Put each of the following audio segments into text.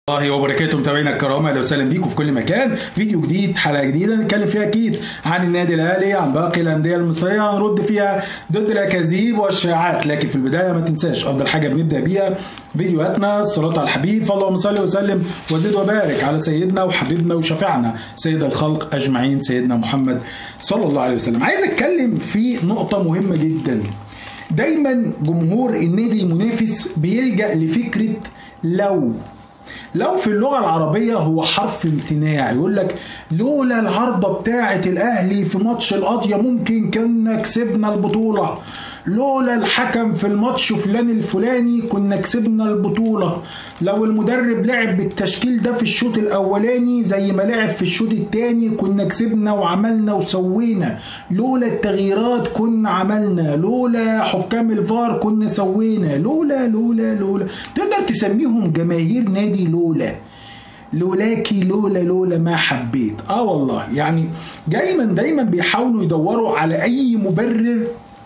الله وبركاته متابعينا الكرام اهلا وسهلا بيكم في كل مكان فيديو جديد حلقه جديده نتكلم فيها اكيد عن النادي الاهلي عن باقي الانديه المصريه هنرد فيها ضد الاكاذيب والشائعات لكن في البدايه ما تنساش افضل حاجه بنبدا بيها فيديوهاتنا الصلاه على الحبيب فاللهم صل وسلم وزد وبارك على سيدنا وحبيبنا وشفيعنا سيد الخلق اجمعين سيدنا محمد صلى الله عليه وسلم عايز اتكلم في نقطه مهمه جدا دايما جمهور النادي المنافس بيلجا لفكره لو لو في اللغة العربية هو حرف امتناع يقول لك لولا العارضة بتاعة الأهلي في ماتش القضية ممكن كنا كسبنا البطولة لولا الحكم في الماتش فلان الفلاني كنا كسبنا البطولة لو المدرب لعب بالتشكيل ده في الشوط الأولاني زي ما لعب في الشوط التاني كنا كسبنا وعملنا وسوينا لولا التغييرات كنا عملنا لولا حكام الفار كنا سوينا لولا لولا لولا تقدر تسميهم جماهير نادي لولا لولاكي لولا لولا ما حبيت اه والله يعني دايما دايما بيحاولوا يدوروا على اي مبرر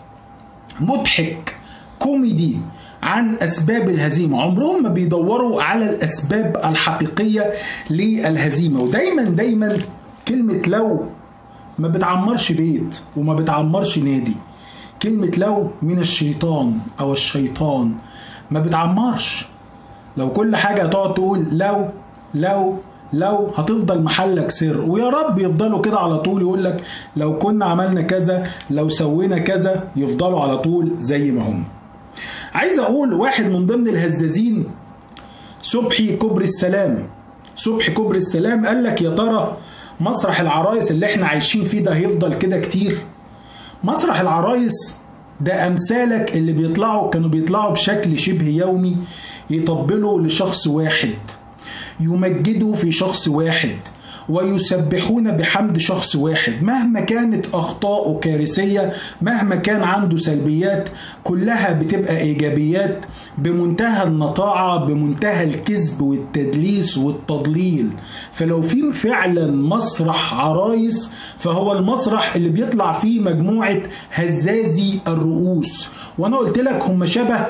مضحك كوميدي عن اسباب الهزيمه عمرهم ما بيدوروا على الاسباب الحقيقيه للهزيمه ودايما دايما كلمه لو ما بتعمرش بيت وما بتعمرش نادي كلمه لو من الشيطان او الشيطان ما بتعمرش لو كل حاجه هتقعد تقول لو لو لو هتفضل محلك سر ويا رب يفضلوا كده على طول يقول لك لو كنا عملنا كذا لو سوينا كذا يفضلوا على طول زي ما هم عايز اقول واحد من ضمن الهزازين صبحي كبر السلام صبحي كبر السلام قال لك يا ترى مسرح العرايس اللي احنا عايشين فيه ده هيفضل كده كتير مسرح العرايس ده امثالك اللي بيطلعوا كانوا بيطلعوا بشكل شبه يومي يطبلوا لشخص واحد يمجدوا في شخص واحد ويسبحون بحمد شخص واحد مهما كانت اخطاؤه كارثيه مهما كان عنده سلبيات كلها بتبقى ايجابيات بمنتهى النطاعه بمنتهى الكذب والتدليس والتضليل فلو في فعلا مسرح عرايس فهو المسرح اللي بيطلع فيه مجموعه هزازي الرؤوس وانا قلت لك هم شبه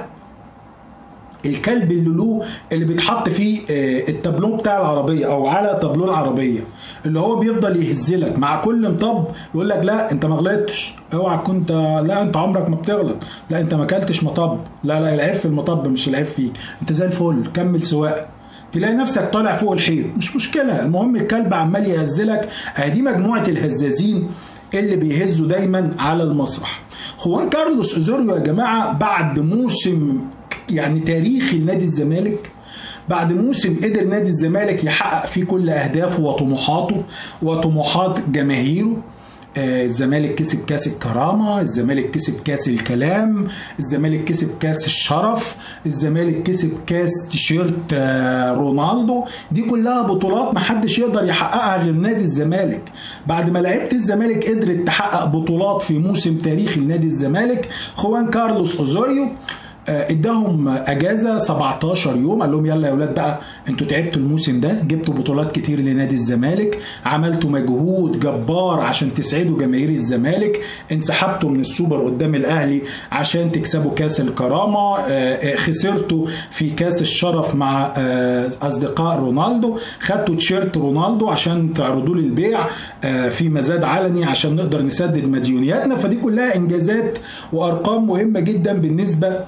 الكلب اللولو اللي بيتحط فيه التابلو بتاع العربيه او على تابلو العربيه اللي هو بيفضل يهزلك مع كل مطب يقول لك لا انت ما غلطتش اوعى كنت لا انت عمرك ما بتغلط لا انت ما اكلتش مطب لا لا العيب في المطب مش العيب فيك انت زي الفل كمل سواقه تلاقي نفسك طالع فوق الحيط مش مشكله المهم الكلب عمال يهزلك دي مجموعه الهزازين اللي بيهزوا دايما على المسرح خوان كارلوس اوزوريو يا جماعه بعد موسم يعني تاريخي لنادي الزمالك بعد موسم قدر نادي الزمالك يحقق فيه كل اهدافه وطموحاته وطموحات جماهيره الزمالك كسب كاس الكرامة الزمالك كسب كاس الكلام الزمالك كسب كاس الشرف الزمالك كسب كاس تيشيرت رونالدو دي كلها بطولات محدش يقدر يحققها غير نادي الزمالك بعد ما لعيبة الزمالك قدرت تحقق بطولات في موسم تاريخي لنادي الزمالك خوان كارلوس اوزوريو اداهم اجازه 17 يوم قال لهم يلا يا اولاد بقى انتوا تعبتوا الموسم ده جبتوا بطولات كتير لنادي الزمالك عملتوا مجهود جبار عشان تسعدوا جماهير الزمالك انسحبتوا من السوبر قدام الاهلي عشان تكسبوا كاس الكرامه خسرتوا في كاس الشرف مع اصدقاء رونالدو خدتوا تيشيرت رونالدو عشان تعرضوه للبيع في مزاد علني عشان نقدر نسدد مديونياتنا فدي كلها انجازات وارقام مهمه جدا بالنسبه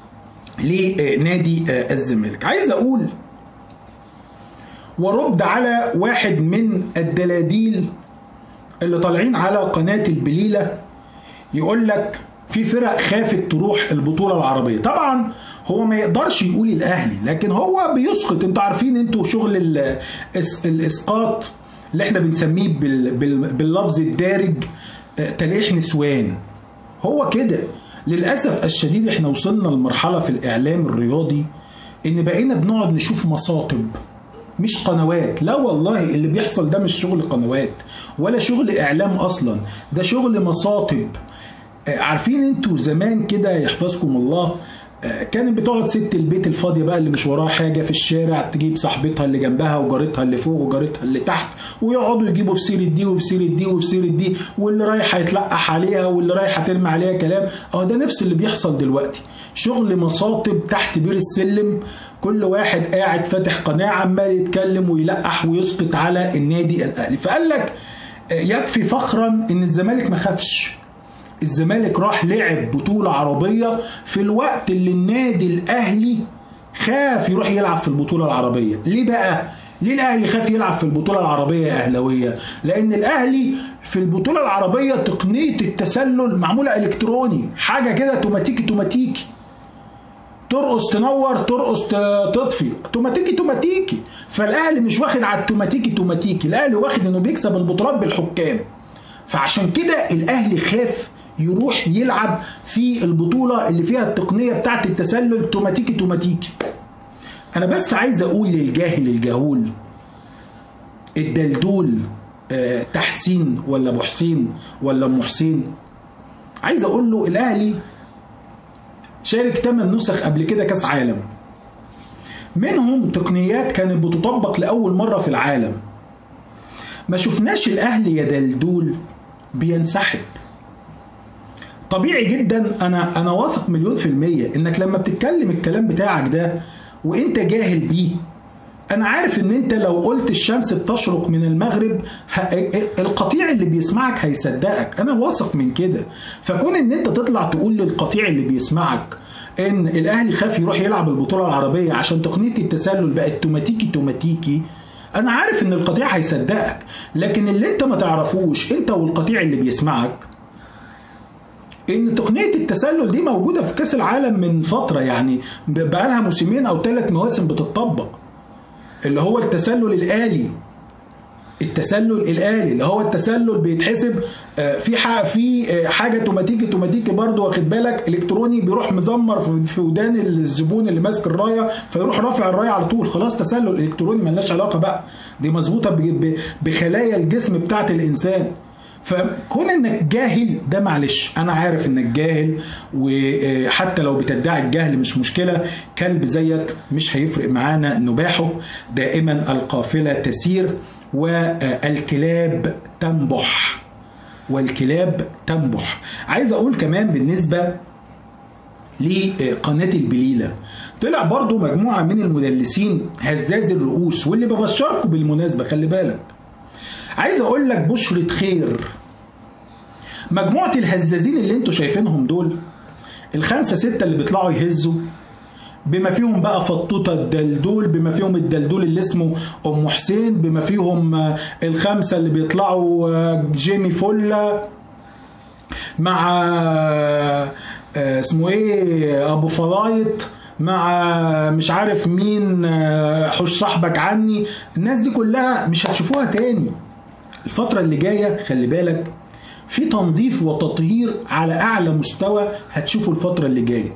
لنادي الزمالك عايز اقول ورد على واحد من الدلاديل اللي طالعين على قناة البليلة يقول لك في فرق خافت تروح البطولة العربية طبعا هو ما يقدرش يقول الاهلي لكن هو بيسقط انتوا عارفين انتوا شغل الاسقاط اللي احنا بنسميه باللفظ الدارج تلقيح نسوان هو كده للأسف الشديد احنا وصلنا لمرحلة في الإعلام الرياضي إن بقينا بنقعد نشوف مصاطب مش قنوات لا والله اللي بيحصل ده مش شغل قنوات ولا شغل إعلام أصلا ده شغل مصاطب عارفين انتوا زمان كده يحفظكم الله كانت بتقعد ست البيت الفاضيه بقى اللي مش وراها حاجه في الشارع تجيب صاحبتها اللي جنبها وجارتها اللي فوق وجارتها اللي تحت ويقعدوا يجيبوا في سيره دي وفي سيره دي وفي سيره دي واللي رايح هيتلقح عليها واللي رايح هترمي عليها كلام اه ده نفس اللي بيحصل دلوقتي شغل مصاطب تحت بير السلم كل واحد قاعد فاتح قناه عمال يتكلم ويلقح ويسقط على النادي الاهلي فقال لك يكفي فخرا ان الزمالك ما خافش الزمالك راح لعب بطولة عربية في الوقت اللي النادي الأهلي خاف يروح يلعب في البطولة العربية ليه بقى؟ ليه الأهلي خاف يلعب في البطولة العربية يا أهلوية؟ لأن الأهلي في البطولة العربية تقنية التسلل معمولة إلكتروني حاجة كده توماتيكي توماتيكي ترقص تنور ترقص تطفي توماتيكي توماتيكي فالاهلي مش واخد على التوماتيكي توماتيكي الاهلي واخد انه بيكسب البطولات بالحكام فعشان كده الاهلي خاف يروح يلعب في البطولة اللي فيها التقنية بتاعت التسلل توماتيكي توماتيكي أنا بس عايز أقول للجاهل الجهول الدلدول آه تحسين ولا أبو حسين ولا أم حسين عايز أقول له الأهلي شارك 8 نسخ قبل كده كأس عالم منهم تقنيات كانت بتطبق لأول مرة في العالم ما شفناش الأهلي يا دلدول بينسحب طبيعي جدا انا انا واثق مليون في المية انك لما بتتكلم الكلام بتاعك ده وانت جاهل بيه انا عارف ان انت لو قلت الشمس بتشرق من المغرب ه... القطيع اللي بيسمعك هيصدقك انا واثق من كده فكون ان انت تطلع تقول للقطيع اللي بيسمعك ان الاهلي خاف يروح يلعب البطوله العربيه عشان تقنيه التسلل بقت توماتيكي توماتيكي انا عارف ان القطيع هيصدقك لكن اللي انت ما تعرفوش انت والقطيع اللي بيسمعك ان تقنيه التسلل دي موجوده في كاس العالم من فتره يعني بقالها موسمين او ثلاث مواسم بتطبق اللي هو التسلل الالي التسلل الالي اللي هو التسلل بيتحسب في في حاجه توماتيكي توماتيكي برضه واخد بالك الكتروني بيروح مزمر في ودان الزبون اللي ماسك الرايه فيروح رافع الرايه على طول خلاص تسلل الكتروني ملناش علاقه بقى دي مظبوطه بخلايا الجسم بتاعت الانسان فكون انك جاهل ده معلش انا عارف انك جاهل وحتى لو بتدعي الجهل مش مشكله كلب زيك مش هيفرق معانا نباحه دائما القافله تسير والكلاب تنبح والكلاب تنبح عايز اقول كمان بالنسبه لقناه البليله طلع برضو مجموعه من المدلسين هزاز الرؤوس واللي ببشركم بالمناسبه خلي بالك عايز اقول لك بشرة خير مجموعة الهزازين اللي انتوا شايفينهم دول الخمسة ستة اللي بيطلعوا يهزوا بما فيهم بقى فطوطة الدلدول بما فيهم الدلدول اللي اسمه أم حسين بما فيهم الخمسة اللي بيطلعوا جيمي فولا مع اسمه ايه ابو فضايط مع مش عارف مين حش صاحبك عني الناس دي كلها مش هتشوفوها تاني الفترة اللي جاية خلي بالك في تنظيف وتطهير على أعلى مستوى هتشوفه الفترة اللي جاية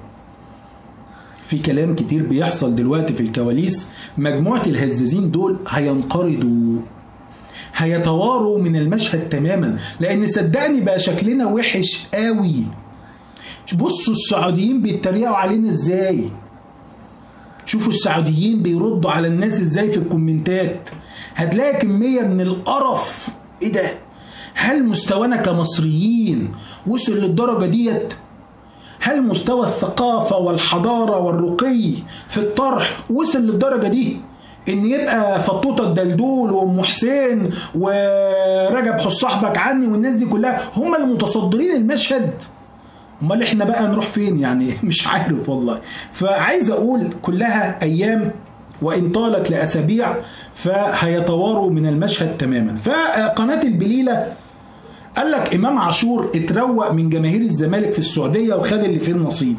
في كلام كتير بيحصل دلوقتي في الكواليس مجموعة الهزازين دول هينقرضوا هيتواروا من المشهد تماما لأن صدقني بقى شكلنا وحش قوي بصوا السعوديين بيتريقوا علينا ازاي شوفوا السعوديين بيردوا على الناس ازاي في الكومنتات هتلاقي كمية من القرف ايه ده هل مستوانا كمصريين وصل للدرجة ديت هل مستوى الثقافة والحضارة والرقي في الطرح وصل للدرجة دي ان يبقى فطوطة الدلدول وام حسين ورجب حس صاحبك عني والناس دي كلها هم المتصدرين المشهد امال احنا بقى نروح فين يعني مش عارف والله فعايز اقول كلها ايام وان طالت لاسابيع فهيتواروا من المشهد تماما فقناه البليله قال لك امام عاشور اتروق من جماهير الزمالك في السعوديه وخد اللي فيه النصيب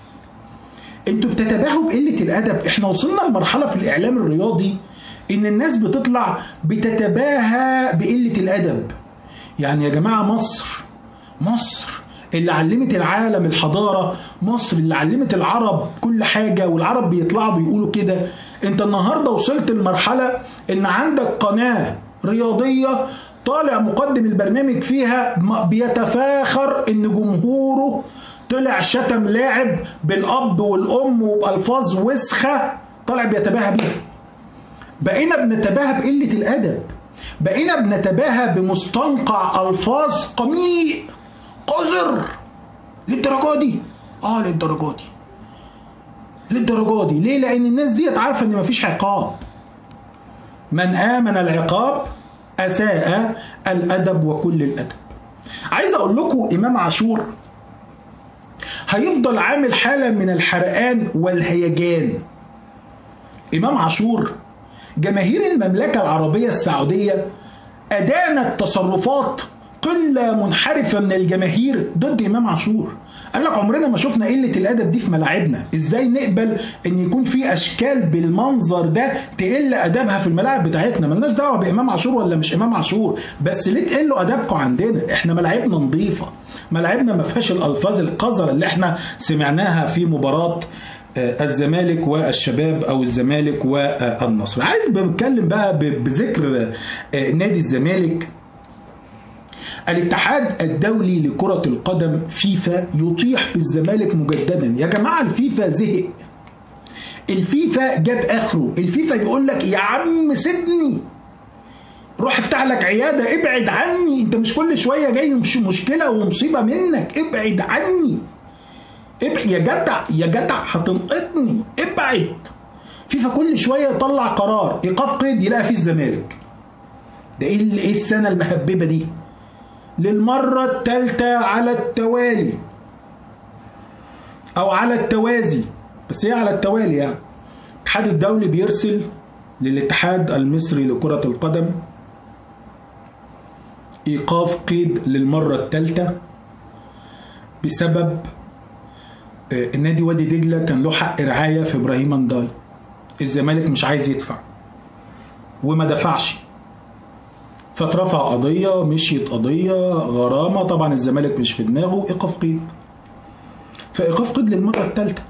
انتوا بتتباهوا بقله الادب احنا وصلنا لمرحله في الاعلام الرياضي ان الناس بتطلع بتتباهى بقله الادب يعني يا جماعه مصر مصر اللي علمت العالم الحضارة مصر اللي علمت العرب كل حاجة والعرب بيطلعوا بيقولوا كده انت النهاردة وصلت لمرحلة ان عندك قناة رياضية طالع مقدم البرنامج فيها بيتفاخر ان جمهوره طلع شتم لاعب بالاب والام وبالفاظ وسخه طالع بيتباهى بيها بقينا بنتباهى بقله الادب بقينا بنتباهى بمستنقع الفاظ قميء قذر للدرجه دي اه للدرجه دي للدرجه دي ليه لان الناس ديت عارفه ان مفيش عقاب من امن العقاب اساء الادب وكل الادب عايز اقول لكم امام عاشور هيفضل عامل حاله من الحرقان والهيجان امام عاشور جماهير المملكه العربيه السعوديه ادانت تصرفات قله منحرفه من الجماهير ضد امام عاشور قال لك عمرنا ما شفنا قله الادب دي في ملاعبنا ازاي نقبل ان يكون في اشكال بالمنظر ده تقل ادبها في الملاعب بتاعتنا ملناش دعوه بامام عاشور ولا مش امام عاشور بس ليه تقلوا ادبكم عندنا احنا ملاعبنا نظيفه ملاعبنا ما فيهاش الالفاظ القذره اللي احنا سمعناها في مباراه الزمالك والشباب او الزمالك والنصر عايز بتكلم بقى بذكر نادي الزمالك الاتحاد الدولي لكرة القدم فيفا يطيح بالزمالك مجددا يا جماعة الفيفا زهق الفيفا جاب اخره الفيفا بيقول لك يا عم سيبني روح افتح لك عيادة ابعد عني انت مش كل شوية جاي مش مشكلة ومصيبة منك ابعد عني ابعد يا جدع يا جدع هتنقطني ابعد فيفا كل شوية يطلع قرار ايقاف قيد يلاقي فيه الزمالك ده ايه ايه السنة المهببة دي للمرة الثالثة على التوالي أو على التوازي بس هي على التوالي يعني الاتحاد الدولي بيرسل للاتحاد المصري لكرة القدم إيقاف قيد للمرة الثالثة بسبب نادي وادي دجلة كان له حق رعاية في إبراهيم انداي الزمالك مش عايز يدفع وما دفعش فترفع قضية مشيت قضية غرامة طبعا الزمالك مش في دماغه إيقاف قيد فإيقاف قيد للمرة الثالثة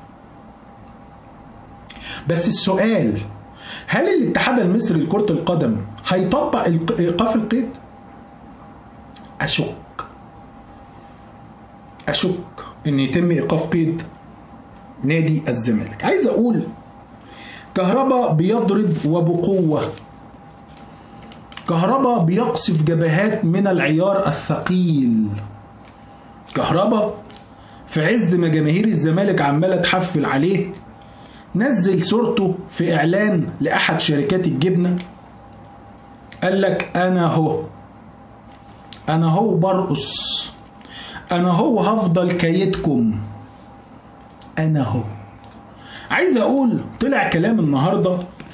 بس السؤال هل الاتحاد المصري لكرة القدم هيطبق إيقاف القيد؟ أشك أشك إن يتم إيقاف قيد نادي الزمالك عايز أقول كهربا بيضرب وبقوة كهربا بيقصف جبهات من العيار الثقيل كهربا في عز ما جماهير الزمالك عماله تحفل عليه نزل صورته في اعلان لاحد شركات الجبنه قال لك انا هو انا هو برقص انا هو هفضل كايدكم انا هو عايز اقول طلع كلام النهارده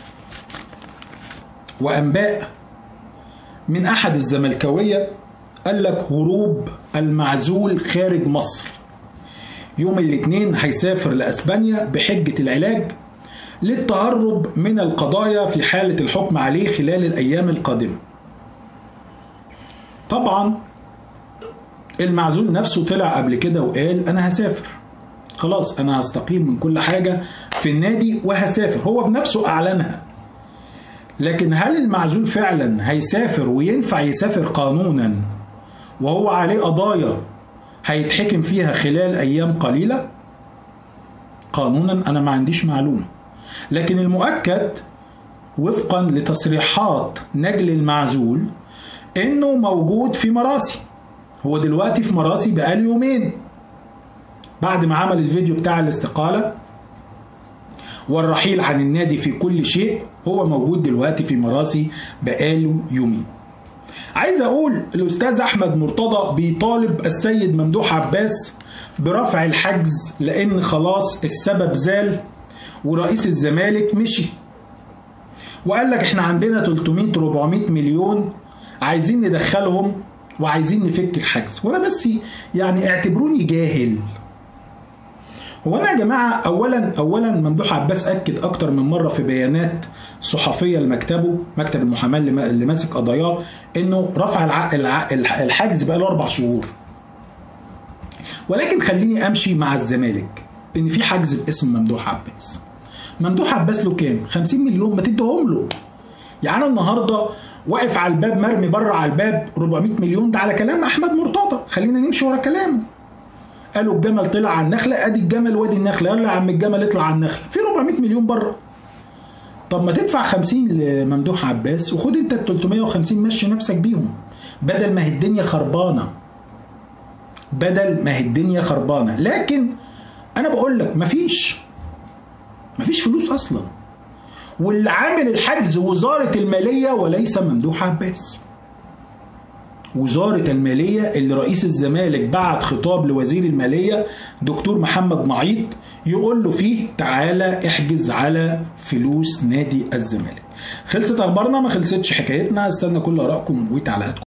وانباء من احد الزملكاويه قال لك هروب المعزول خارج مصر يوم الاثنين هيسافر لاسبانيا بحجه العلاج للتهرب من القضايا في حاله الحكم عليه خلال الايام القادمه طبعا المعزول نفسه طلع قبل كده وقال انا هسافر خلاص انا هستقيم من كل حاجه في النادي وهسافر هو بنفسه اعلنها لكن هل المعزول فعلا هيسافر وينفع يسافر قانونا وهو عليه قضايا هيتحكم فيها خلال ايام قليله قانونا انا ما عنديش معلومه لكن المؤكد وفقا لتصريحات نجل المعزول انه موجود في مراسي هو دلوقتي في مراسي بقاله يومين بعد ما عمل الفيديو بتاع الاستقاله والرحيل عن النادي في كل شيء هو موجود دلوقتي في مراسي بقاله يومين عايز اقول الاستاذ احمد مرتضى بيطالب السيد ممدوح عباس برفع الحجز لان خلاص السبب زال ورئيس الزمالك مشي وقال لك احنا عندنا 300 400 مليون عايزين ندخلهم وعايزين نفك الحجز وانا بس يعني اعتبروني جاهل هو انا يا جماعه اولا اولا ممدوح عباس اكد اكتر من مره في بيانات صحفيه لمكتبه مكتب المحاماه اللي ماسك قضاياه انه رفع الع... الع... الحجز بقى له اربع شهور ولكن خليني امشي مع الزمالك ان في حجز باسم ممدوح عباس ممدوح عباس له كام 50 مليون ما تديهم له يعني انا النهارده واقف على الباب مرمي بره على الباب 400 مليون ده على كلام احمد مرتضى خلينا نمشي ورا كلامه قالوا الجمل طلع على النخله ادي الجمل وادي النخله يلا يا عم الجمل اطلع على النخله في 400 مليون بره طب ما تدفع 50 لممدوح عباس وخد انت ال 350 مشي نفسك بيهم بدل ما هي الدنيا خربانه بدل ما هي الدنيا خربانه لكن انا بقول لك مفيش مفيش فلوس اصلا واللي عامل الحجز وزاره الماليه وليس ممدوح عباس وزارة المالية اللي رئيس الزمالك بعت خطاب لوزير المالية دكتور محمد نعيط يقول له فيه تعالى احجز على فلوس نادي الزمالك خلصت اخبارنا ما خلصتش حكايتنا استنى كل ارائكم وتعليقاتكم